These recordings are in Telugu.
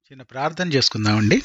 చిన్న ప్రార్థన చేసుకుందామండి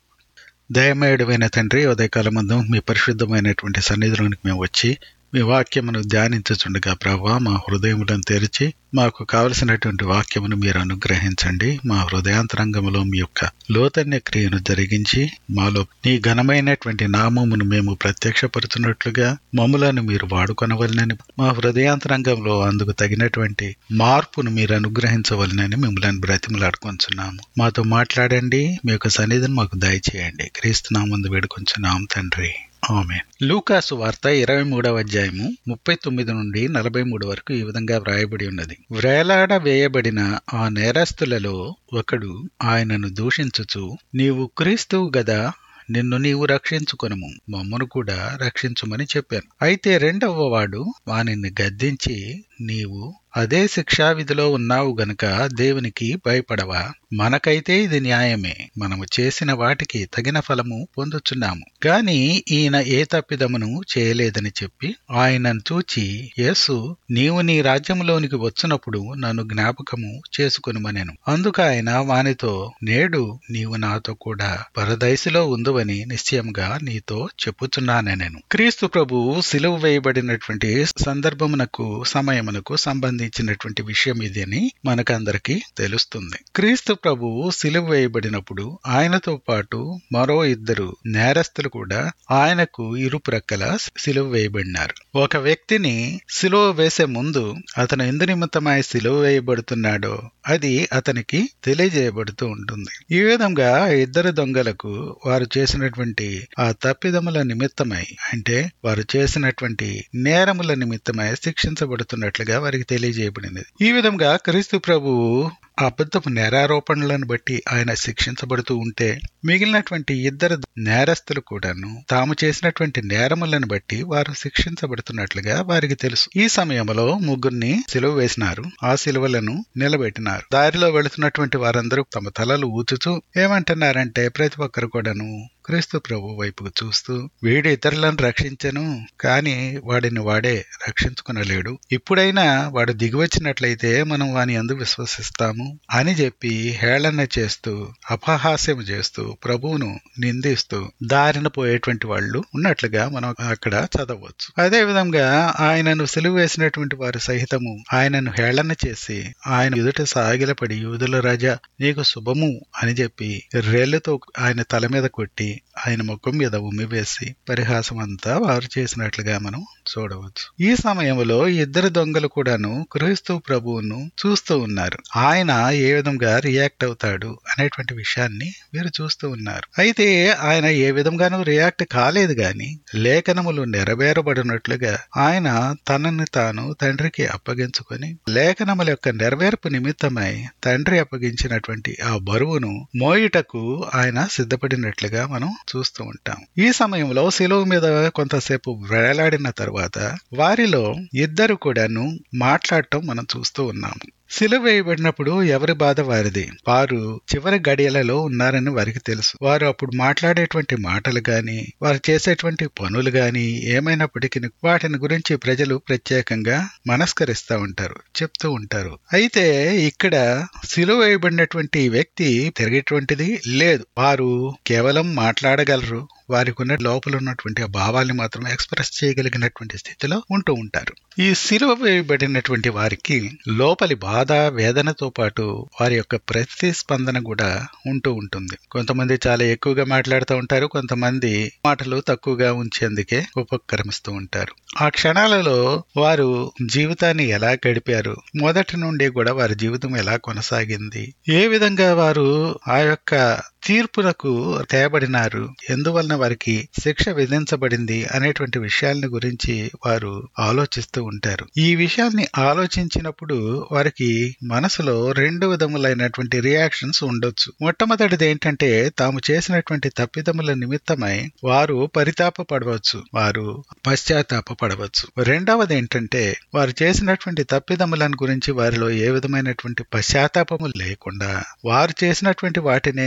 దయమేయుడమైన తండ్రి ఉదయకాలం ముందు మీ పరిశుద్ధమైనటువంటి సన్నిధిలోనికి మేము వచ్చి మీ వాక్యమును ధ్యానించుచుండగా ప్రభావ మా హృదయములను తెరిచి మాకు కావలసినటువంటి వాక్యమును మీరు అనుగ్రహించండి మా హృదయాంతరంగంలో మీ యొక్క లోతన్య క్రియను జరిగించి మాలో నీ ఘనమైనటువంటి నామమును మేము ప్రత్యక్షపరుచున్నట్లుగా మమ్ములను మీరు వాడుకొనవలనని మా హృదయాంతరంగంలో అందుకు తగినటువంటి మార్పును మీరు అనుగ్రహించవలనని మిమ్మల్ని బ్రతిమలాడుకొంచున్నాము మాతో మాట్లాడండి మీ యొక్క సన్నిధిని మాకు దయచేయండి క్రీస్తు నామందు వేడుకొంచున్నాం తండ్రి ఆమె లూకాసు వార్త ఇరవై మూడవ అధ్యాయము ముప్పై తొమ్మిది నుండి నలభై మూడు వరకు ఈ విధంగా వ్రాయబడి ఉన్నది వ్రేలాడ వేయబడిన ఆ నేరస్తులలో ఒకడు ఆయనను దూషించుచు నీవు క్రీస్తువు గదా నిన్ను నీవు రక్షించుకొనము మమ్మను కూడా రక్షించుమని చెప్పాను అయితే రెండవ వాడు వానిని గద్దించి నీవు అదే శిక్షావిధిలో ఉన్నావు గనుక దేవునికి భయపడవా మనకైతే ఇది న్యాయమే మనము చేసిన వాటికి తగిన ఫలము పొందుచున్నాము గాని ఈయన ఏ తప్పిదమును చేయలేదని చెప్పి ఆయనను చూచి యేసు నీవు నీ రాజ్యంలోనికి వచ్చినప్పుడు నన్ను జ్ఞాపకము చేసుకునిమనెను అందుకు ఆయన వానితో నేడు నీవు నాతో కూడా పరదైసులో ఉందువని నిశ్చయంగా నీతో చెప్పుచున్నానెను క్రీస్తు ప్రభు సిలువ వేయబడినటువంటి సందర్భమునకు సమయమునకు సంబంధించినటువంటి విషయం ఇది అని మనకందరికీ తెలుస్తుంది క్రీస్తు ప్రభు సిలువ వేయబడినప్పుడు ఆయనతో పాటు మరో ఇద్దరు నేరస్తులు కూడా ఆయనకు ఇరుప్రక్కల సిలువ వేయబడినారు ఒక వ్యక్తిని సిలువ వేసే ముందు అతను ఎందు నిమిత్తమై సిలువ వేయబడుతున్నాడో అది అతనికి తెలియజేయబడుతూ ఉంటుంది ఈ విధంగా ఇద్దరు దొంగలకు వారు చేసినటువంటి ఆ తప్పిదముల నిమిత్తమై అంటే వారు చేసినటువంటి నేరముల నిమిత్తమై శిక్షించబడుతున్నట్లుగా వారికి తెలియజేయబడింది ఈ విధంగా క్రీస్తు ప్రభువు అబద్ధపు నేరారోపణలను బట్టి ఆయన శిక్షించబడుతూ ఉంటే మిగిలినటువంటి ఇద్దరు నేరస్తులు కూడాను తాము చేసినటువంటి నేరములను బట్టి వారు శిక్షించబడుతున్నట్లుగా వారికి తెలుసు ఈ సమయంలో ముగ్గురిని సిలువ వేసినారు ఆ సిలువలను నిలబెట్టినారు దారిలో వెళుతున్నటువంటి వారందరూ తమ తలలు ఊచుతూ ఏమంటున్నారంటే ప్రతి ఒక్కరు కూడాను క్రీస్తు ప్రభు వైపుకు చూస్తూ వీడు ఇతరులను రక్షించను కాని వాడిని వాడే రక్షించుకునలేడు ఇప్పుడైనా వాడు దిగివచ్చినట్లయితే మనం వాని అందు విశ్వసిస్తాము అని చెప్పి హేళన చేస్తూ అపహాస్యం చేస్తూ ప్రభువును నిందిస్తూ దారిన పోయేటువంటి వాళ్ళు ఉన్నట్లుగా మనం అక్కడ చదవచ్చు అదే విధంగా ఆయనను సిలువ వేసినటువంటి వారు సహితము ఆయనను హేళన చేసి ఆయన ఎదుట సాగిలపడి యూదుల రాజా నీకు శుభము అని చెప్పి రేళ్లతో ఆయన తల మీద కొట్టి ఆయన ముఖం మీద ఉమ్మి వేసి పరిహాసం అంతా వారు చేసినట్లుగా మనం చూడవచ్చు ఈ సమయంలో ఇద్దరు దొంగలు కూడాను క్రీస్తు ప్రభువును చూస్తూ ఉన్నారు ఆయన ఏ విధంగా రియాక్ట్ అవుతాడు అనేటువంటి విషయాన్ని వీరు చూస్తూ ఉన్నారు అయితే ఆయన ఏ విధంగానూ రియాక్ట్ కాలేదు గాని లేఖనములు నెరవేరబడినట్లుగా ఆయన తనని తాను తండ్రికి అప్పగించుకొని లేఖనముల యొక్క నెరవేర్పు నిమిత్తమై తండ్రి అప్పగించినటువంటి ఆ బరువును మోయుటకు ఆయన సిద్ధపడినట్లుగా మనం చూస్తూ ఉంటాం ఈ సమయంలో శిలువ మీద కొంతసేపు వేలాడిన తర్వాత వారిలో ఇద్దరు కూడాను మాట్లాడటం మనం చూస్తూ ఉన్నాము సిలువ వేయబడినప్పుడు ఎవరి బాధ వారిది వారు చివరి గడియలలో ఉన్నారని వారికి తెలుసు వారు అప్పుడు మాట్లాడేటువంటి మాటలు గాని వారు చేసేటువంటి పనులు గాని ఏమైనప్పటికీ వాటిని గురించి ప్రజలు ప్రత్యేకంగా మనస్కరిస్తూ ఉంటారు చెప్తూ ఉంటారు అయితే ఇక్కడ సిలువ వేయబడినటువంటి వ్యక్తి తిరిగేటువంటిది లేదు వారు కేవలం మాట్లాడగలరు వారికి ఉన్న లోపల ఉన్నటువంటి ఆ భావాల్ని మాత్రం ఎక్స్ప్రెస్ చేయగలిగినటువంటి స్థితిలో ఉంటూ ఉంటారు ఈ సిలువ వేయబడినటువంటి వారికి లోపలి బాధ వేదనతో పాటు వారి యొక్క ప్రతిస్పందన కూడా ఉంటూ ఉంటుంది కొంతమంది చాలా ఎక్కువగా మాట్లాడుతూ ఉంటారు కొంతమంది మాటలు తక్కువగా ఉంచేందుకే ఉపక్రమిస్తూ ఉంటారు ఆ క్షణాలలో వారు జీవితాన్ని ఎలా గడిపారు మొదటి నుండి కూడా వారి జీవితం ఎలా కొనసాగింది ఏ విధంగా వారు ఆ యొక్క తీర్పునకు తేబడినారు ఎందువలన వారికి శిక్ష విధించబడింది అనేటువంటి విషయాలను గురించి వారు ఆలోచిస్తూ ఉంటారు ఈ విషయాల్ని ఆలోచించినప్పుడు వారికి మనసులో రెండు విధములైనటువంటి రియాక్షన్స్ ఉండొచ్చు మొట్టమొదటిది ఏంటంటే తాము చేసినటువంటి తప్పిదముల నిమిత్తమై వారు పరితాపపడవచ్చు వారు పశ్చాత్తాపడవచ్చు రెండవది ఏంటంటే వారు చేసినటువంటి తప్పిదములను గురించి వారిలో ఏ విధమైనటువంటి పశ్చాత్తాపము లేకుండా వారు చేసినటువంటి వాటినే సరైన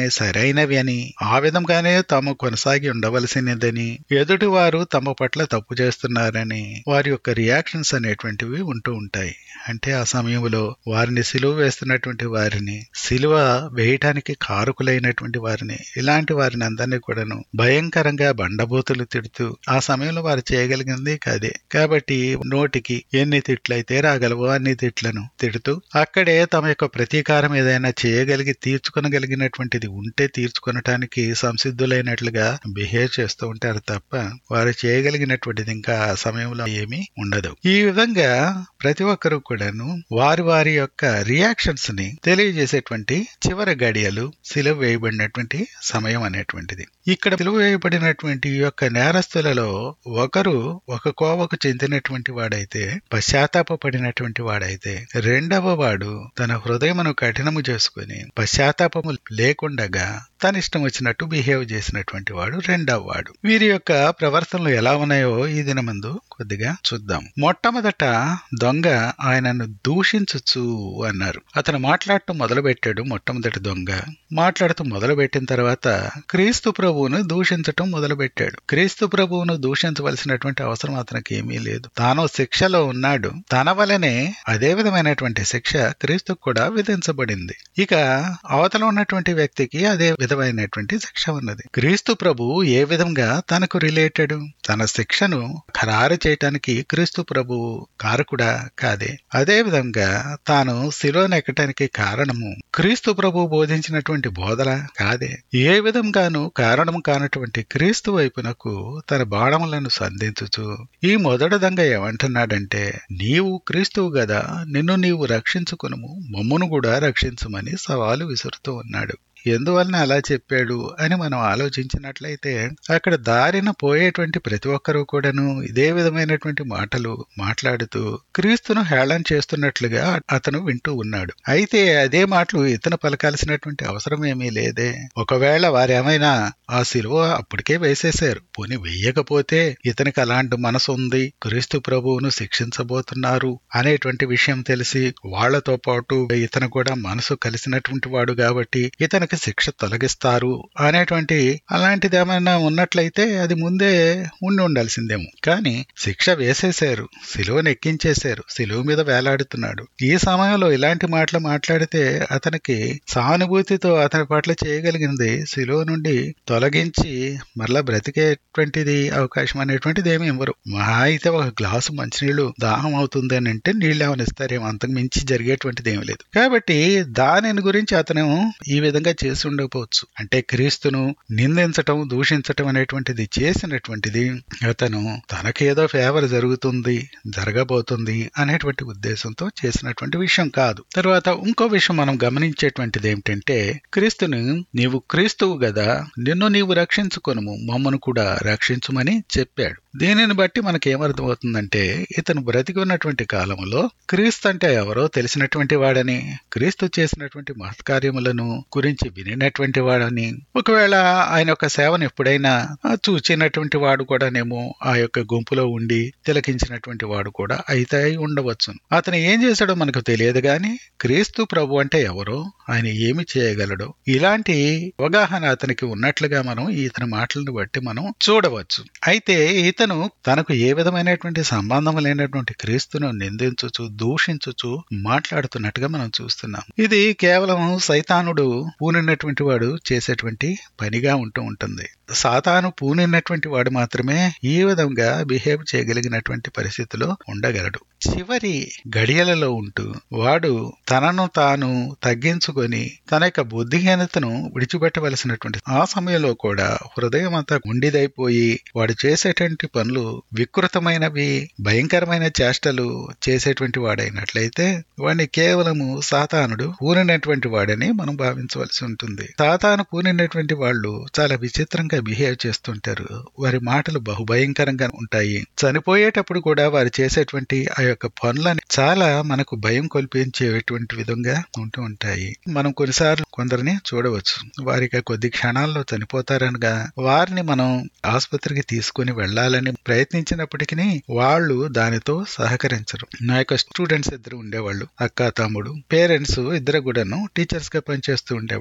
అయినవి అని ఆ విధంగానే తాము కొనసాగి ఉండవలసినదని ఎదుటివారు తమ పట్ల తప్పు చేస్తున్నారని వారి యొక్క రియాక్షన్స్ అనేటువంటివి ఉంటూ ఉంటాయి అంటే ఆ సమయంలో వారిని సిలువ వేస్తున్నటువంటి వారిని సిలువ వేయటానికి కారకులైనటువంటి వారిని ఇలాంటి వారిని అందరినీ కూడాను భయంకరంగా బండబూతులు తిడుతూ ఆ సమయంలో వారు చేయగలిగింది కాదే కాబట్టి నోటికి ఎన్ని తిట్లయితే రాగలవో అన్ని తిట్లను తిడుతూ అక్కడే తమ యొక్క ప్రతీకారం ఏదైనా చేయగలిగి తీర్చుకొనగలిగినటువంటిది ఉంటే తీర్చుకొనటానికి సంసిద్ధులైనట్లుగా బిహేవ్ చేస్తూ ఉంటారు తప్ప వారు చేయగలిగినటువంటిది ఇంకా ఆ సమయంలో ఏమీ ఉండదు ఈ విధంగా ప్రతి ఒక్కరూ కూడాను వారి వారి యొక్క రియాక్షన్స్ ని తెలియజేసేటువంటి చివరి గడియలు సిలువ వేయబడినటువంటి సమయం అనేటువంటిది ఇక్కడ సిలువ వేయబడినటువంటి ఈ యొక్క నేరస్తులలో ఒకరు ఒక కోవకు చెందినటువంటి వాడైతే పశ్చాత్తాపడినటువంటి వాడైతే రెండవ వాడు తన హృదయమును కఠినము చేసుకుని పశ్చాత్తాపము లేకుండగా తన ఇష్టం వచ్చినట్టు బిహేవ్ చేసినటువంటి వాడు రెండవ వాడు వీరి యొక్క ప్రవర్తనలు ఎలా ఉన్నాయో ఈ దినమందు కొద్దిగా చూద్దాం మొట్టమొదట దొంగ ఆయనను దూషించచ్చు అన్నారు అతను మాట్లాడటం మొదలుపెట్టాడు మొట్టమొదటి దొంగ మాట్లాడుతూ మొదలుపెట్టిన తర్వాత క్రీస్తు ప్రభువును దూషించటం మొదలుపెట్టాడు క్రీస్తు ప్రభువును దూషించవలసినటువంటి అవసరం అతనికి ఏమీ లేదు తాను శిక్షలో ఉన్నాడు తన వలనే అదే విధమైనటువంటి శిక్ష క్రీస్తుకు కూడా విధించబడింది ఇక అవతల ఉన్నటువంటి వ్యక్తికి అదే విధమైనటువంటి శిక్ష ఉన్నది క్రీస్తు ప్రభు ఏ విధంగా తనకు రిలేటెడ్ తన శిక్షను ఖరారు చేయటానికి క్రీస్తు ప్రభు కారకుడా కాదే అదే విధంగా తాను శిలోనెక్కటానికి కారణము క్రీస్తు ప్రభు బోధించినటువంటి బోధన కాదే ఏ విధంగాను కారణము కానటువంటి క్రీస్తు వైపునకు తన బాణములను సంధించుచు ఈ మొదటి దంగ ఏమంటున్నాడంటే నీవు క్రీస్తువు గదా నిన్ను నీవు రక్షించుకును మమ్మును కూడా రక్షించమని సవాలు విసురుతూ ఉన్నాడు ఎందువలన అలా చెప్పాడు అని మనం ఆలోచించినట్లయితే అక్కడ దారిన పోయేటువంటి ప్రతి ఒక్కరూ కూడాను ఇదే విధమైనటువంటి మాటలు మాట్లాడుతూ క్రీస్తును హేళన చేస్తున్నట్లుగా అతను వింటూ ఉన్నాడు అయితే అదే మాటలు ఇతను పలకాల్సినటువంటి అవసరం ఏమీ లేదే ఒకవేళ వారేమైనా ఆ సిలువ అప్పటికే వేసేశారు పోని వెయ్యకపోతే ఇతనికి అలాంటి మనసు ఉంది క్రీస్తు ప్రభువును శిక్షించబోతున్నారు అనేటువంటి విషయం తెలిసి వాళ్లతో పాటు ఇతను కూడా మనసు కలిసినటువంటి వాడు కాబట్టి ఇతనికి శిక్ష తొలగిస్తారు అనేటువంటి అలాంటిది ఏమైనా ఉన్నట్లయితే అది ముందే ఉండి ఉండాల్సిందేమో కానీ శిక్ష వేసేశారు సిలువను ఎక్కించేశారు సిలువ మీద వేలాడుతున్నాడు ఈ సమయంలో ఇలాంటి మాటలు మాట్లాడితే అతనికి సానుభూతితో అతని పట్ల చేయగలిగింది సిలువ నుండి తొలగించి మరలా బ్రతికేటువంటిది అవకాశం అనేటువంటిది ఏమి ఇవ్వరు మహా అయితే ఒక గ్లాసు మంచినీళ్లు దాహం అవుతుంది అని అంటే నీళ్ళు ఏమైనా ఇస్తారేమో అంతకు మించి జరిగేటువంటిది ఏమి లేదు కాబట్టి దానిని గురించి అతను ఈ విధంగా చేసి ఉండకపోవచ్చు అంటే క్రీస్తును నిందించటం దూషించటం అనేటువంటిది చేసినటువంటిది అతను తనకేదో ఫేవర్ జరుగుతుంది జరగబోతుంది అనేటువంటి ఉద్దేశంతో చేసినటువంటి విషయం కాదు తర్వాత ఇంకో విషయం మనం గమనించేటువంటిది ఏమిటంటే క్రీస్తును నీవు క్రీస్తువు గదా నిన్ను నీవు రక్షించుకొనుము మమ్మను కూడా రక్షించుమని చెప్పాడు దీనిని బట్టి మనకేమర్థమవుతుందంటే ఇతను బ్రతికి ఉన్నటువంటి కాలంలో క్రీస్తు అంటే ఎవరో తెలిసినటువంటి వాడని క్రీస్తు చేసినటువంటి మహత్కార్యములను గురించి వినినటువంటి వాడని ఒకవేళ ఆయన యొక్క సేవను ఎప్పుడైనా చూచినటువంటి వాడు కూడానేమో ఆ యొక్క గుంపులో ఉండి తిలకించినటువంటి వాడు కూడా అయితే అయి ఉండవచ్చు అతను ఏం చేశాడో మనకు తెలియదు గాని క్రీస్తు ప్రభు అంటే ఎవరో ఆయన ఏమి చేయగలడో ఇలాంటి అవగాహన అతనికి ఉన్నట్లుగా మనం ఇతని మాటలను బట్టి మనం చూడవచ్చు అయితే ఇతను తనకు ఏ విధమైనటువంటి సంబంధం లేనటువంటి క్రీస్తును నిందించుచు దూషించుచు మాట్లాడుతున్నట్టుగా మనం చూస్తున్నాం ఇది కేవలం సైతానుడు పూనినటువంటి వాడు చేసేటువంటి పనిగా ఉంటూ ఉంటుంది సాతాను పూనినటువంటి వాడు మాత్రమే ఈ విధంగా బిహేవ్ చేయగలిగినటువంటి పరిస్థితిలో ఉండగలడు చివరి గడియలలో ఉంటూ వాడు తనను తాను తగ్గించుకొని తన యొక్క బుద్ధిహీనతను విడిచిపెట్టవలసినటువంటి ఆ సమయంలో కూడా హృదయం అంతా గుండిదైపోయి వాడు చేసేటువంటి పనులు వికృతమైనవి భయంకరమైన చేష్టలు చేసేటువంటి వాడైనట్లయితే వాడిని కేవలము సాతానుడు పూనినటువంటి వాడని మనం భావించవలసి ఉంటుంది సాతాను పూనినటువంటి వాళ్ళు చాలా విచిత్రంగా బిహేవ్ చేస్తుంటారు వారి మాటలు బహుభయంకరంగా ఉంటాయి చనిపోయేటప్పుడు కూడా వారు చేసేటువంటి ఆ యొక్క పనులని చాలా మనకు భయం కొల్పించేటువంటి విధంగా ఉంటూ ఉంటాయి మనం కొన్నిసార్లు కొందరిని చూడవచ్చు వారికి కొద్ది క్షణాల్లో చనిపోతారనగా వారిని మనం ఆసుపత్రికి తీసుకుని వెళ్లాలని ప్రయత్నించినప్పటికీ వాళ్ళు దానితో సహకరించరు నా యొక్క స్టూడెంట్స్ ఇద్దరు ఉండేవాళ్ళు అక్క తమ్ముడు పేరెంట్స్ ఇద్దరు కూడాను టీచర్స్ గా పనిచేస్తూ ఉండేవాళ్ళు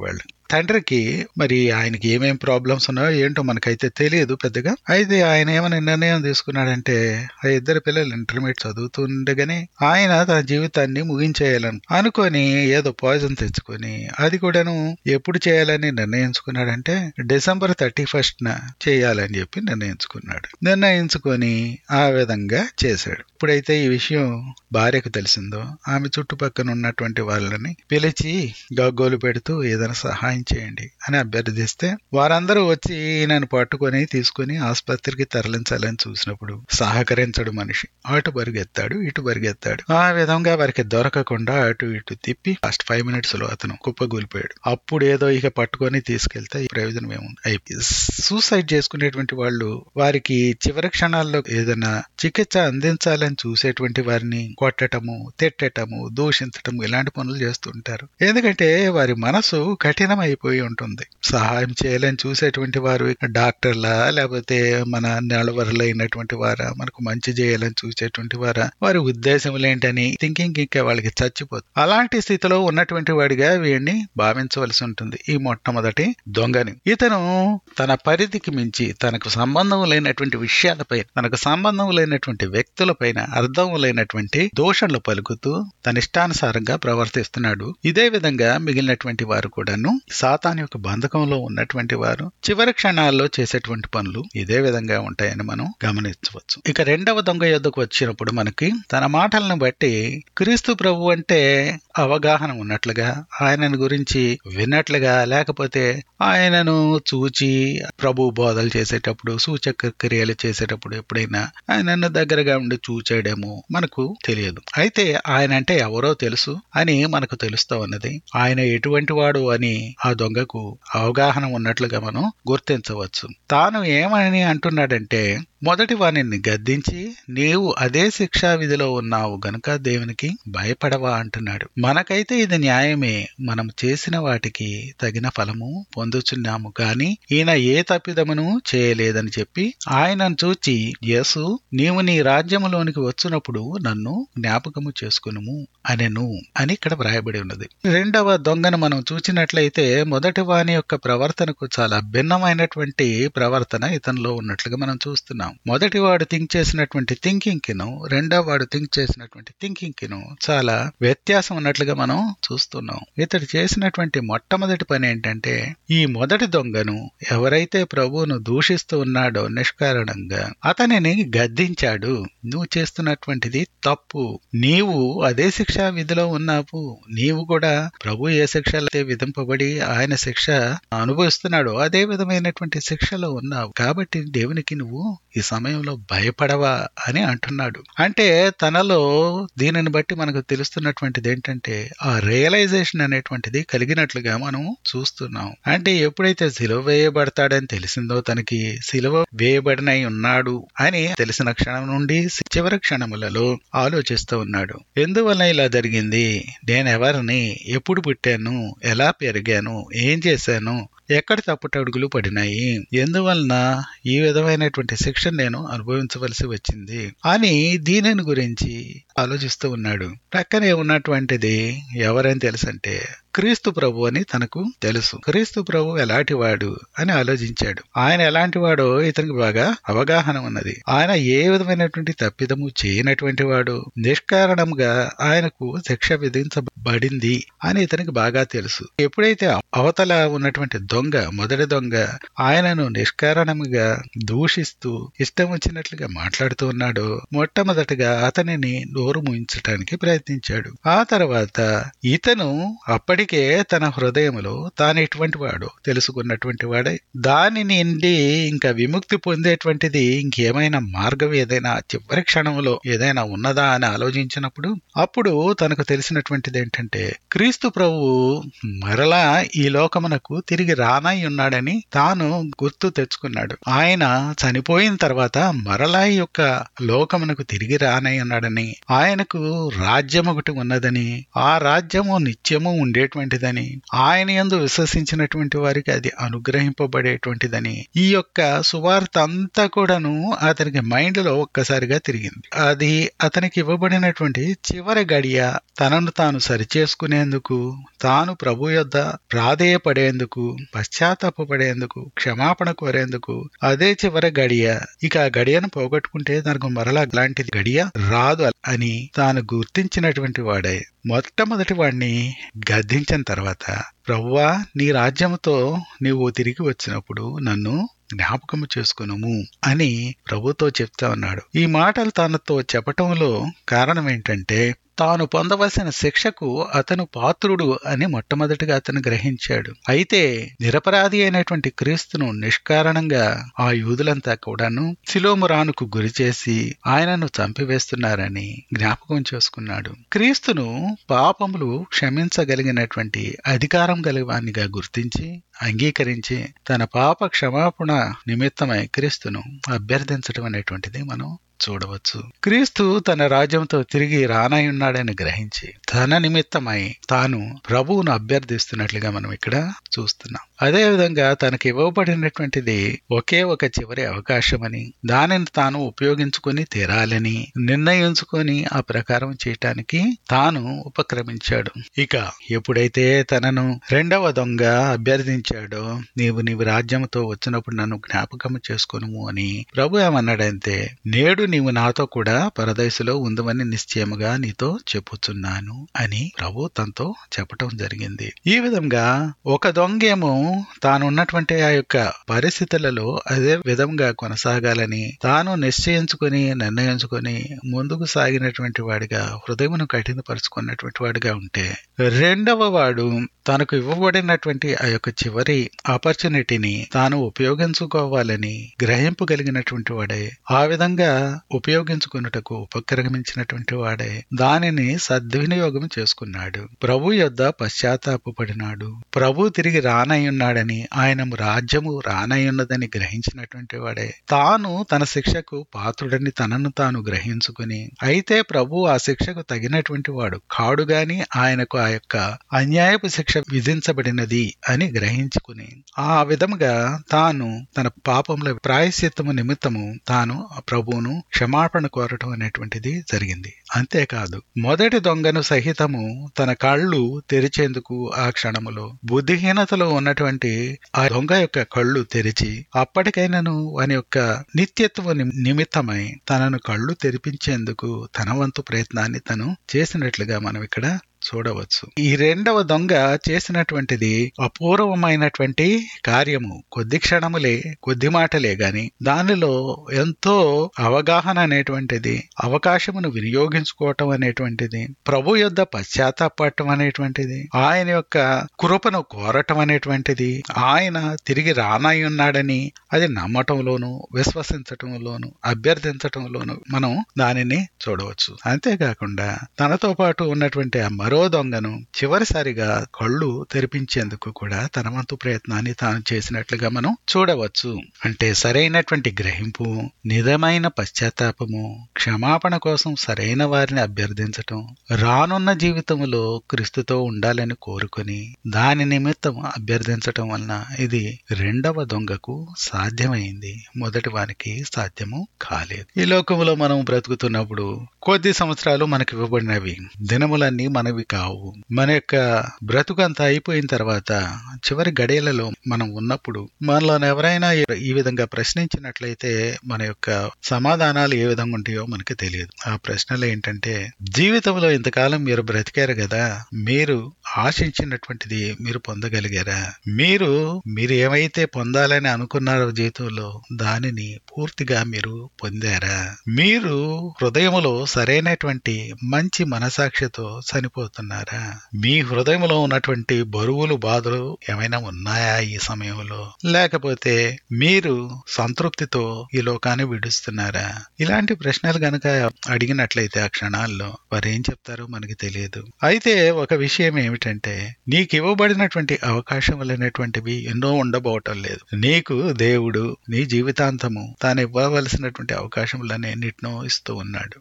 తండ్రికి మరి ఆయనకి ఏమేం ప్రాబ్లమ్స్ ఉన్నాయో ఏంటో మనకైతే తెలియదు పెద్దగా అయితే ఆయన ఏమైనా నిర్ణయం తీసుకున్నాడంటే ఆ ఇద్దరు పిల్లలు ఇంటర్మీడియట్ చదువుతుండగానే ఆయన తన జీవితాన్ని ముగించేయాలని అనుకొని ఏదో పాయిజన్ తెచ్చుకొని అది కూడాను ఎప్పుడు చేయాలని నిర్ణయించుకున్నాడంటే డిసెంబర్ థర్టీ ఫస్ట్ న చేయాలని చెప్పి నిర్ణయించుకున్నాడు నిర్ణయించుకొని ఆ విధంగా చేశాడు ఇప్పుడైతే ఈ విషయం భార్యకు తెలిసిందో ఆమె చుట్టుపక్కల ఉన్నటువంటి వాళ్ళని పిలిచి గగ్గోలు పెడుతూ ఏదైనా సహాయం చేయండి అని అభ్యర్థిస్తే వారందరూ వచ్చి ఈయనను పట్టుకొని తీసుకుని ఆసుపత్రికి తరలించాలని చూసినప్పుడు సహకరించడు మనిషి అటు పరిగెత్తాడు ఇటు పరిగెత్తాడు ఆ విధంగా వారికి దొరకకుండా అటు ఇటు తిప్పి ఫస్ట్ ఫైవ్ మినిట్స్ లో అతను కుప్పగూలిపోయాడు అప్పుడు ఏదో ఇక పట్టుకొని తీసుకెళ్తే ఈ ప్రయోజనం ఏముంది అయిపోయింది సూసైడ్ చేసుకునేటువంటి వాళ్ళు వారికి చివరి క్షణాల్లో ఏదైనా చికిత్స అందించాలని చూసేటువంటి వారిని కొట్టటము తిట్టటము దూషించటము ఇలాంటి పనులు చేస్తుంటారు ఎందుకంటే వారి మనసు కఠినం అయిపోయి ఉంటుంది సహాయం చేయాలని చూసేటువంటి వారు డాక్టర్లా లేకపోతే మన నడవరలైనటువంటి వారా మనకు మంచి చేయాలని చూసేటువంటి వారా వారి ఉద్దేశములేంటని థింకింగ్ ఇంకా వాళ్ళకి చచ్చిపోతుంది అలాంటి స్థితిలో ఉన్నటువంటి వాడిగా వీడిని భావించవలసి ఉంటుంది ఈ మొట్టమొదటి దొంగని ఇతను తన పరిధికి మించి తనకు సంబంధం లేనటువంటి విషయాలపై తనకు సంబంధం లేనటువంటి వ్యక్తులపైన అర్థం లేనటువంటి దోషణలు పలుకుతూ తన ఇష్టానుసారంగా ప్రవర్తిస్తున్నాడు ఇదే విధంగా మిగిలినటువంటి వారు కూడాను సాతాన్ యొక్క బంధకంలో ఉన్నటువంటి వారు చివరి క్షణాల్లో చేసేటువంటి పనులు ఇదే విధంగా ఉంటాయని మనం గమనించవచ్చు ఇక రెండవ దొంగ యొద్దకు వచ్చినప్పుడు మనకి తన మాటలను బట్టి క్రీస్తు ప్రభు అంటే అవగాహన ఉన్నట్లుగా ఆయనను గురించి విన్నట్లుగా లేకపోతే ఆయనను చూచి ప్రభు బోధలు చేసేటప్పుడు సూచక క్రియలు చేసేటప్పుడు ఎప్పుడైనా ఆయనను దగ్గరగా ఉండి చూచాడేమో మనకు తెలియదు అయితే ఆయన అంటే ఎవరో తెలుసు అని మనకు తెలుస్తా ఉన్నది ఆయన ఎటువంటి వాడు అని ఆ దొంగకు అవగాహన ఉన్నట్లుగా మనం గుర్తించవచ్చు తాను ఏమని అంటున్నాడంటే మొదటి వానిని గద్దించి నీవు అదే శిక్షా విధిలో ఉన్నావు గనుక దేవునికి భయపడవా అంటున్నాడు మనకైతే ఇది న్యాయమే మనం చేసిన వాటికి తగిన ఫలము పొందుచున్నాము గాని ఈయన ఏ తప్పిదమును చేయలేదని చెప్పి ఆయనను చూచి యేసు నీవు నీ రాజ్యములోనికి వచ్చినప్పుడు నన్ను జ్ఞాపకము చేసుకునుము అనెను అని ఇక్కడ వ్రాయబడి ఉన్నది రెండవ దొంగను మనం చూసినట్లయితే మొదటి వాని యొక్క ప్రవర్తనకు చాలా భిన్నమైనటువంటి ప్రవర్తన ఇతనిలో ఉన్నట్లుగా మనం చూస్తున్నాం మొదటి వాడు థింక్ చేసినటువంటి థింకింగ్ కిను రెండో వాడు థింక్ చేసినటువంటి థింకింగ్ కిను చాలా వ్యత్యాసం ఉన్నట్లుగా మనం చూస్తున్నాం ఇతడు చేసినటువంటి మొట్టమొదటి పని ఏంటంటే ఈ మొదటి దొంగను ఎవరైతే ప్రభువును దూషిస్తూ ఉన్నాడో నిష్కారణంగా అతనిని గద్దించాడు నువ్వు చేస్తున్నటువంటిది తప్పు నీవు అదే శిక్షా విధిలో ఉన్నావు నీవు కూడా ప్రభు ఏ శిక్ష అయితే విధింపబడి ఆయన శిక్ష అనుభవిస్తున్నాడో అదే విధమైనటువంటి శిక్షలో ఉన్నావు కాబట్టి దేవునికి నువ్వు ఈ సమయంలో భయపడవా అని అంటున్నాడు అంటే తనలో దీనిని బట్టి మనకు తెలుస్తున్నటువంటిది ఏంటంటే ఆ రియలైజేషన్ అనేటువంటిది కలిగినట్లుగా మనం చూస్తున్నాం అంటే ఎప్పుడైతే సిలువ వేయబడతాడని తెలిసిందో తనకి సిలువ వేయబడినై ఉన్నాడు అని తెలిసిన క్షణం నుండి చివరి క్షణములలో ఆలోచిస్తూ ఉన్నాడు ఎందువల్ల ఇలా జరిగింది నేనెవరిని ఎప్పుడు పుట్టాను ఎలా పెరిగాను ఏం చేశాను ఎక్కడ తప్పుటడుగులు పడినాయి ఎందువలన ఈ విధమైనటువంటి శిక్ష నేను అనుభవించవలసి వచ్చింది అని దీనిని గురించి ఆలోచిస్తూ ఉన్నాడు పక్కనే ఉన్నటువంటిది ఎవరని తెలుసంటే క్రీస్తు ప్రభు అని తనకు తెలుసు క్రీస్తు ప్రభు ఎలాంటి వాడు అని ఆలోచించాడు ఆయన ఎలాంటి వాడో ఇతనికి బాగా అవగాహన ఉన్నది ఆయన ఏ విధమైనటువంటి తప్పిదము చేయనటువంటి వాడు నిష్కారణంగా ఆయనకు శిక్ష విధించబడింది అని ఇతనికి బాగా తెలుసు ఎప్పుడైతే అవతల ఉన్నటువంటి దొంగ మొదటి దొంగ ఆయనను నిష్కారణంగా దూషిస్తూ ఇష్టం వచ్చినట్లుగా మాట్లాడుతూ ఉన్నాడో మొట్టమొదటిగా అతనిని నోరు ముయించటానికి ప్రయత్నించాడు ఆ తర్వాత ఇతను అప్పటికే తన హృదయములో తాను ఎటువంటి వాడో తెలుసుకున్నటువంటి వాడై దాని నుండి ఇంకా విముక్తి పొందేటువంటిది ఇంకేమైనా మార్గం ఏదైనా చివరి క్షణంలో ఏదైనా ఉన్నదా అని ఆలోచించినప్పుడు అప్పుడు తనకు తెలిసినటువంటిది ఏంటంటే క్రీస్తు ప్రభువు మరలా ఈ లోకమునకు తిరిగి రానై ఉన్నాడని తాను గుర్తు తెచ్చుకున్నాడు ఆయన చనిపోయిన తర్వాత మరలా ఈ యొక్క లోకమునకు తిరిగి రానై ఉన్నాడని ఆయనకు రాజ్యం ఒకటి ఉన్నదని ఆ రాజ్యము నిత్యము ఉండేటువంటిదని ఆయన యందు విశ్వసించినటువంటి వారికి అది అనుగ్రహింపబడేటువంటిదని ఈ యొక్క సువార్త అంతా కూడాను అతనికి మైండ్ లో ఒక్కసారిగా తిరిగింది అది అతనికి ఇవ్వబడినటువంటి చివరి గడియ తనను తాను సరిచేసుకునేందుకు తాను ప్రభు యొద్ద ప్రాధేయపడేందుకు పశ్చాత్తాపడేందుకు క్షమాపణ కోరేందుకు అదే చివరి గడియ ఇక ఆ గడియను పోగొట్టుకుంటే తనకు మరలా అలాంటిది గడియ రాదు అని తాను గుర్తించినటువంటి వాడే మొట్టమొదటి వాడిని గద్దించిన తర్వాత ప్రవ్వా నీ రాజ్యముతో నీవు తిరిగి వచ్చినప్పుడు నన్ను జ్ఞాపకము చేసుకునము అని ప్రభుతో చెప్తా ఉన్నాడు ఈ మాటలు తనతో చెప్పటంలో కారణం ఏంటంటే తాను పొందవలసిన శిక్షకు అతను పాత్రుడు అని మొట్టమొదటిగా అతను గ్రహించాడు అయితే నిరపరాధి అయినటువంటి క్రీస్తును నిష్కారణంగా ఆ యూదులంతా కూడాను శిలోమురానుకు గురి చేసి ఆయనను చంపివేస్తున్నారని జ్ఞాపకం చేసుకున్నాడు క్రీస్తును పాపములు క్షమించగలిగినటువంటి అధికారం గలవానిగా గుర్తించి అంగీకరించి తన పాప క్షమాపణ నిమిత్తమై క్రీస్తును అభ్యర్థించడం అనేటువంటిది మనం చూడవచ్చు క్రీస్తు తన రాజ్యంతో తిరిగి రానయ్యున్నాడని గ్రహించి తన నిమిత్తమై తాను ప్రభువును అభ్యర్థిస్తున్నట్లుగా మనం ఇక్కడ చూస్తున్నాం అదే విధంగా తనకి ఇవ్వబడినటువంటిది ఒకే ఒక చివరి అవకాశమని దానిని తాను ఉపయోగించుకొని తీరాలని నిర్ణయించుకొని ఆ ప్రకారం చేయటానికి తాను ఉపక్రమించాడు ఇక ఎప్పుడైతే తనను రెండవ దొంగ అభ్యర్థించాడో నీవు నీవు రాజ్యంతో వచ్చినప్పుడు నన్ను జ్ఞాపకం చేసుకును అని ప్రభు ఏమన్నాడంటే నేడు నీవు నాతో కూడా పరదయసులో ఉందమని నిశ్చయముగా నీతో చెప్పుచున్నాను అని ప్రభు తనతో చెప్పటం జరిగింది ఈ విధంగా ఒక దొంగేమో తాను ఉన్నటువంటి ఆ యొక్క పరిస్థితులలో అదే విధంగా కొనసాగాలని తాను నిశ్చయించుకుని నిర్ణయించుకుని ముందుకు సాగినటువంటి వాడిగా హృదయమును కఠినపరుచుకున్నటువంటి వాడిగా ఉంటే రెండవ వాడు తనకు ఇవ్వబడినటువంటి ఆ యొక్క చివరి ఆపర్చునిటీని తాను ఉపయోగించుకోవాలని గ్రహింపగలిగినటువంటి వాడే ఆ విధంగా ఉపయోగించుకున్నటకు ఉపక్రమించినటువంటి వాడే దానిని సద్వినియోగం చేసుకున్నాడు ప్రభు యొద్ద పశ్చాత్తాపడినాడు ప్రభు తిరిగి రానయ్యున్నాడని ఆయన రాజ్యము రానయ్యున్నదని గ్రహించినటువంటి వాడే తాను తన శిక్షకు పాత్రుడని తనను తాను గ్రహించుకుని అయితే ప్రభు ఆ శిక్షకు తగినటువంటి వాడు కాడు గాని ఆయనకు ఆ యొక్క అన్యాయపు శిక్ష విధించబడినది అని గ్రహించుకుని ఆ విధముగా తాను తన పాపముల ప్రాయశ్చిత్తము నిమిత్తము తాను ప్రభువును క్షమాపణ కోరటం అనేటువంటిది జరిగింది అంతేకాదు మొదటి దొంగను సహితము తన కళ్ళు తెరిచేందుకు ఆ క్షణములో బుద్ధిహీనతలో ఉన్నటువంటి ఆ దొంగ యొక్క కళ్ళు తెరిచి అప్పటికైనాను వాని యొక్క నిత్యత్వ నిమిత్తమై తనను కళ్ళు తెరిపించేందుకు తన వంతు ప్రయత్నాన్ని తను చేసినట్లుగా మనం ఇక్కడ చూడవచ్చు ఈ రెండవ దొంగ చేసినటువంటిది అపూర్వమైనటువంటి కార్యము కొద్ది క్షణములే కొద్ది మాటలే గాని దానిలో ఎంతో అవగాహన అనేటువంటిది అవకాశమును వినియోగించుకోవటం అనేటువంటిది ప్రభు యొద్ద పశ్చాత్తాపడటం అనేటువంటిది ఆయన యొక్క కృపను కోరటం అనేటువంటిది ఆయన తిరిగి రానాయి ఉన్నాడని అది నమ్మటంలోను విశ్వసించటంలోను అభ్యర్థించటంలోను మనం దానిని చూడవచ్చు అంతేకాకుండా తనతో పాటు ఉన్నటువంటి ఆ మరో దొంగను చివరిసారిగా కళ్ళు తెరిపించేందుకు కూడా తన వంతు ప్రయత్నాన్ని తాను చేసినట్లుగా మనం చూడవచ్చు అంటే సరైనటువంటి గ్రహింపు నిజమైన పశ్చాత్తాపము క్షమాపణ కోసం సరైన వారిని అభ్యర్థించటం రానున్న జీవితంలో క్రీస్తుతో ఉండాలని కోరుకొని దాని నిమిత్తం అభ్యర్థించటం వలన ఇది రెండవ దొంగకు సాధ్యమైంది మొదటి వానికి సాధ్యము కాలేదు ఈ లోకంలో మనం బ్రతుకుతున్నప్పుడు కొద్ది సంవత్సరాలు మనకి ఇవ్వబడినవి దినములన్నీ మనవి కావు మన యొక్క బ్రతుకంతా అయిపోయిన తర్వాత చివరి గడియలలో మనం ఉన్నప్పుడు మనలో ఎవరైనా ఈ విధంగా ప్రశ్నించినట్లయితే మన యొక్క సమాధానాలు ఏ విధంగా ఉంటాయో మనకి తెలియదు ఆ ప్రశ్నలు ఏంటంటే జీవితంలో ఇంతకాలం మీరు బ్రతికారు కదా మీరు ఆశించినటువంటిది మీరు పొందగలిగారా మీరు మీరు ఏమైతే పొందాలని అనుకున్నారో జీవితంలో దానిని పూర్తిగా మీరు పొందారా మీరు హృదయములో సరైనటువంటి మంచి మనసాక్షితో చనిపోతున్నారా మీ హృదయంలో ఉన్నటువంటి బరువులు బాధలు ఏమైనా ఉన్నాయా ఈ సమయంలో లేకపోతే మీరు సంతృప్తితో ఈ లోకాన్ని విడుస్తున్నారా ఇలాంటి ప్రశ్నలు గనక అడిగినట్లయితే ఆ క్షణాల్లో వారు ఏం చెప్తారో మనకి తెలియదు అయితే ఒక విషయం ఏమిటంటే నీకు ఇవ్వబడినటువంటి అవకాశములైనటువంటివి ఎన్నో ఉండబోవటం లేదు నీకు దేవుడు నీ జీవితాంతము తాను ఇవ్వవలసినటువంటి అవకాశములన్నింటినో ఇస్తూ ఉన్నాడు అనేక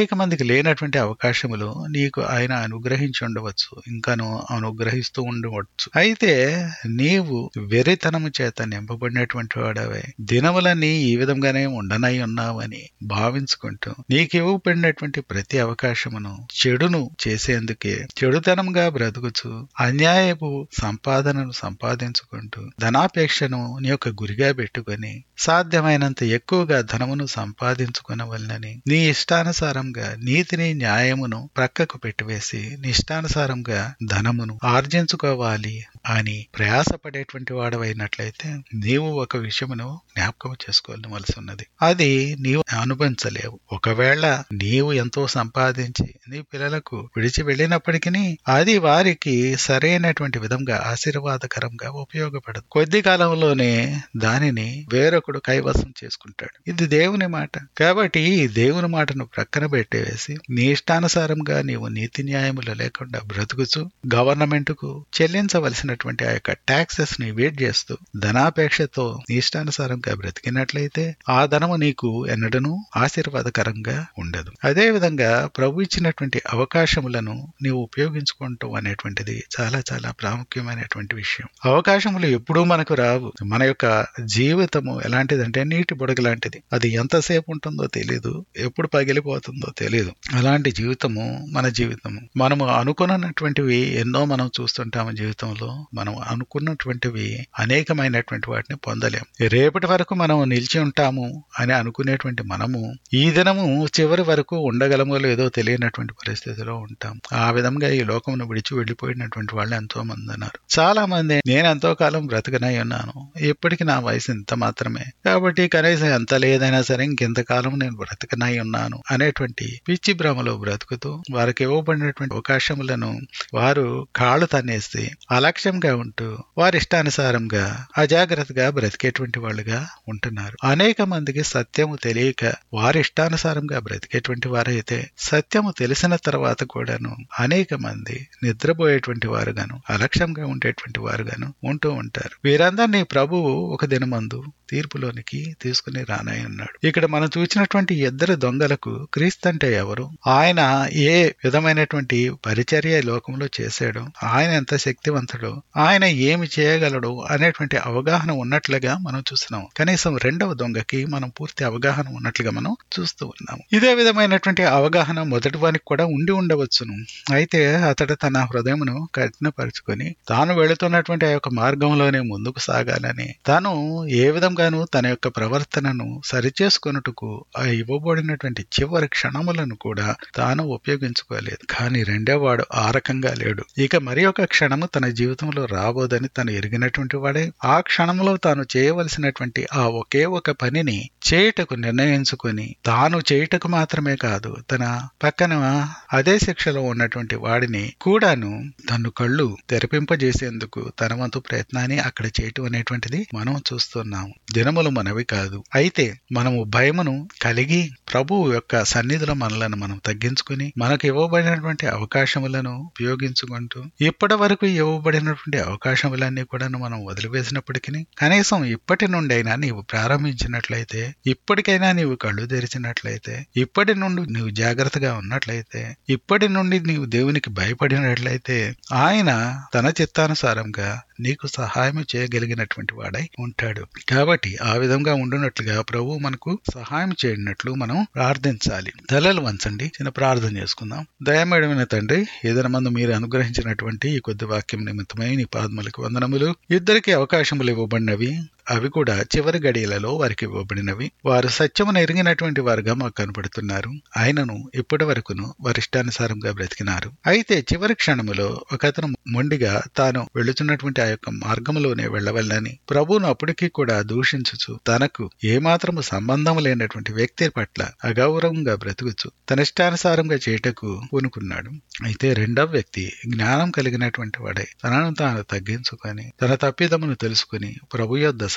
అనేక మందికి లేనటువంటి అవకాశములు నీకు ఆయన అనుగ్రహించి ఉండవచ్చు ఇంకాను అనుగ్రహిస్తూ ఉండవచ్చు అయితే నీవు వెరితనము చేత నింపబడినటువంటి వాడవే దినములన్నీ ఈ విధంగానే ఉండనై ఉన్నావని భావించుకుంటూ నీకు ఇవ్వబడినటువంటి ప్రతి అవకాశమును చెడును చేసేందుకే చెడుతనంగా బ్రతుకుచు అన్యాయపు సంపాదనను సంపాదించుకుంటూ ధనాపేక్షను నీ యొక్క గురిగా పెట్టుకొని సాధ్యమైనంత ఎక్కువగా ధనమును సంపాదించుకునవలనని నీ ఇష్టానుసారంగా నీతిని న్యాయమును ప్రక్కకు పెట్టివేసి నీ ఇష్టానుసారంగా ధనమును ఆర్జించుకోవాలి అని ప్రయాసపడేటువంటి వాడవైనట్లయితే నీవు ఒక విషయమును జ్ఞాపకం చేసుకోవలసి ఉన్నది అది నీవు అనుభవించలేవు ఒకవేళ నీవు ఎంతో సంపాదించి నీ పిల్లలకు విడిచి వెళ్ళినప్పటికీ అది వారికి సరైనటువంటి విధంగా ఆశీర్వాదకరంగా ఉపయోగపడదు కొద్ది కాలంలోనే దానిని వేరొకడు కైవసం చేసుకుంటాడు ఇది దేవుని మాట కాబట్టి ఈ దేవుని మాటను ప్రక్కన పెట్టేసి నీ ఇష్టానుసారంగా నీవు నీతి న్యాయములు లేకుండా బ్రతుకుచు గవర్నమెంట్ కు చెల్లించవలసినటువంటి ఆ యొక్క ట్యాక్సెస్ ని వెయిట్ చేస్తూ ధనాపేక్షతో నీ ఇష్టానుసారంగా బ్రతికినట్లయితే ఆ ధనము నీకు ఎన్నడను ఆశీర్వాదకరంగా ఉండదు అదే విధంగా ప్రభు ఇచ్చినటువంటి అవకాశములను నీవు ఉపయోగించుకోవటం అనేటువంటిది చాలా చాలా ప్రాముఖ్యమైనటువంటి విషయం అవకాశములు ఎప్పుడూ మనకు రావు మన యొక్క జీవితము ఎలాంటిదంటే నీటి బుడగ లాంటిది అది ఎంతసేపు ఉంటుందో తెలియదు ఎప్పుడు పగిలిపోతుందో తెలియదు అలాంటి జీవితము మన జీవితము మనము అనుకున్నటువంటివి ఎన్నో మనం చూస్తుంటాము జీవితంలో మనం అనుకున్నటువంటివి అనేకమైనటువంటి వాటిని పొందలేం రేపటి వరకు మనం నిలిచి ఉంటాము అని అనుకునేటువంటి మనము ఈ దినము చివరి వరకు ఉండగలమో లేదో తెలియనటువంటి పరిస్థితిలో ఉంటాం ఆ విధంగా ఈ లోకమును విడిచి వెళ్ళిపోయినటువంటి వాళ్ళు ఎంతో మంది ఉన్నారు చాలా మంది నేను ఎంతో కాలం బ్రతకనై ఉన్నాను ఇప్పటికి నా వయసు ఇంత మాత్రమే కాబట్టి కనీసం ఎంత లేదైనా సరే ఇంకెంతకాలం నేను బ్రతకనై ఉన్నాను అనేటువంటి పిచ్చి భ్రమలో బ్రతుకుతూ వారికి ఇవ్వబడినటువంటి అవకాశములను వారు కాళ్ళు తన్నేసి అలక్ష్యంగా ఉంటూ వారి ఇష్టానుసారంగా అజాగ్రత్తగా బ్రతికేటువంటి వాళ్ళుగా ఉంటున్నారు అనేక మందికి సత్యము తెలియక వారి ఇష్టానుసారంగా బ్రతికేటువంటి వారైతే సత్యము తెలిసిన తర్వాత కూడాను అనేక మంది నిద్రపోయేటువంటి వారుగాను అలక్ష్యంగా ఉండేటువంటి వారుగాను ఉంటూ ఉంటారు వీరందరినీ ప్రభువు ఒక దినమందు తీర్పులోనికి తీసుకుని రానై ఉన్నాడు ఇక్కడ మనం చూసినటువంటి ఇద్దరు దొంగలకు క్రీస్తు అంటే ఎవరు ఆయన ఏ విధమైనటువంటి పరిచర్య ఈ లోకంలో చేశాడు ఆయన ఎంత శక్తివంతుడు ఆయన ఏమి చేయగలడు అనేటువంటి అవగాహన ఉన్నట్లుగా మనం చూస్తున్నాం కనీసం రెండవ దొంగకి మనం పూర్తి అవగాహన ఉన్నట్లుగా మనం చూస్తూ ఉన్నాము ఇదే విధమైనటువంటి అవగాహన మొదటి వానికి కూడా ఉండి ఉండవచ్చును అయితే అతడు తన హృదయమును కఠినపరుచుకొని తాను వెళుతున్నటువంటి ఆ యొక్క మార్గంలోనే ముందుకు సాగాలని తాను ఏ విధంగానూ తన యొక్క ప్రవర్తనను సరిచేసుకొనుటకు ఆ ఇవ్వబడినటువంటి చివరి క్షణములను కూడా తాను ఉపయోగించుకోలేదు కానీ రెండోవాడు ఆ రకంగా లేడు ఇక మరి ఒక క్షణము తన జీవితంలో రాబోదని తను ఎరిగినటువంటి వాడే ఆ క్షణంలో తాను చేయవలసినటువంటి ఆ ఒకే ఒక పనిని చేయుటకు నిర్ణయించుకొని తాను చేయుటకు మాత్రమే కాదు తన పక్కన అదే శిక్షలో ఉన్నటువంటి వాడిని కూడాను తను కళ్ళు తెరపింపజేసేందుకు తన వంతు ప్రయత్నాన్ని అక్కడ చేయటం అనేటువంటిది మనం చూస్తున్నాము దినములు మనవి కాదు అయితే మనము భయమును కలిగి ప్రభువు యొక్క సన్నిధిలో మనలను మనం తగ్గించుకుని మనకు ఇవ్వబడినటువంటి అవకాశములను ఉపయోగించుకుంటూ ఇప్పటి వరకు ఇవ్వబడినటువంటి అవకాశములన్నీ కూడా మనం వదిలివేసినప్పటికీ కనీసం ఇప్పటి నుండైనా నీవు ప్రారంభించినట్లయితే ఇప్పటికైనా నీవు కళ్ళు తెరిచినట్లయితే ఇప్పటి నుండి నీవు జాగ్రత్తగా ఉన్నట్లయితే ఇప్పటి నుండి నీవు దేవునికి భయపడినట్లయితే ఆయన తన చిత్తానుసారంగా నీకు సహాయం చేయగలిగినటువంటి వాడై ఉంటాడు కాబట్టి ఆ విధంగా ఉండునట్లుగా ప్రభు మనకు సహాయం చేయనట్లు మనం ప్రార్థించాలి తలలు వంచండి చిన్న ప్రార్థన చేసుకుందాం దయమేడమైన తండ్రి ఏదైనా మందు మీరు అనుగ్రహించినటువంటి ఈ కొద్ది వాక్యం నిమిత్తమై నీ పాదములకు వందనములు ఇద్దరికి అవకాశములు ఇవ్వబడినవి అవి కూడా చివరి గడియలలో వారికి ఇవ్వబడినవి వారు సత్యమును ఎరిగినటువంటి వారుగా మాకు కనపడుతున్నారు ఆయనను ఇప్పటి వరకును వారి ఇష్టానుసారంగా బ్రతికినారు అయితే చివరి క్షణములో ఒక అతను మొండిగా తాను వెళుతున్నటువంటి ఆ యొక్క మార్గంలోనే వెళ్ళవల్లని ప్రభువును అప్పటికీ కూడా దూషించుచు తనకు ఏమాత్రము సంబంధం లేనటువంటి వ్యక్తి పట్ల అగౌరవంగా బ్రతుకుచు తన ఇష్టానుసారంగా చేయటకు పూనుకున్నాడు అయితే రెండవ వ్యక్తి జ్ఞానం కలిగినటువంటి వాడై తనను తాను తగ్గించుకొని తన తప్పిదమును తెలుసుకుని ప్రభు యొద్ద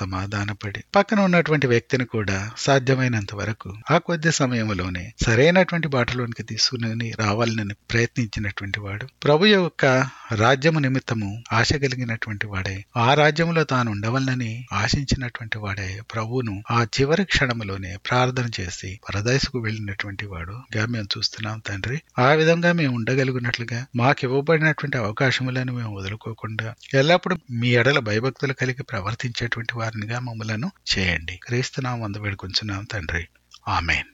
సమాధానపడి పక్కన ఉన్నటువంటి వ్యక్తిని కూడా సాధ్యమైనంత వరకు ఆ కొద్ది సమయంలోనే సరైనటువంటి బాటలోనికి తీసుకుని రావాలని ప్రయత్నించినటువంటి వాడు ప్రభు యొక్క రాజ్యము నిమిత్తము ఆశ కలిగినటువంటి వాడే ఆ రాజ్యములో తాను ఉండవలనని ఆశించినటువంటి వాడే ప్రభువును ఆ చివరి క్షణములోనే ప్రార్థన చేసి పరదయసుకు వెళ్ళినటువంటి వాడు గా మేము చూస్తున్నాం తండ్రి ఆ విధంగా మేము ఉండగలిగినట్లుగా మాకు ఇవ్వబడినటువంటి అవకాశములను మేము వదులుకోకుండా ఎల్లప్పుడూ మీ ఎడల భయభక్తులు కలిగి ప్రవర్తించేటువంటి వారినిగా మమ్మలను చేయండి క్రీస్తునాం వంద వేడుకొంచున్నాం తండ్రి ఆమెన్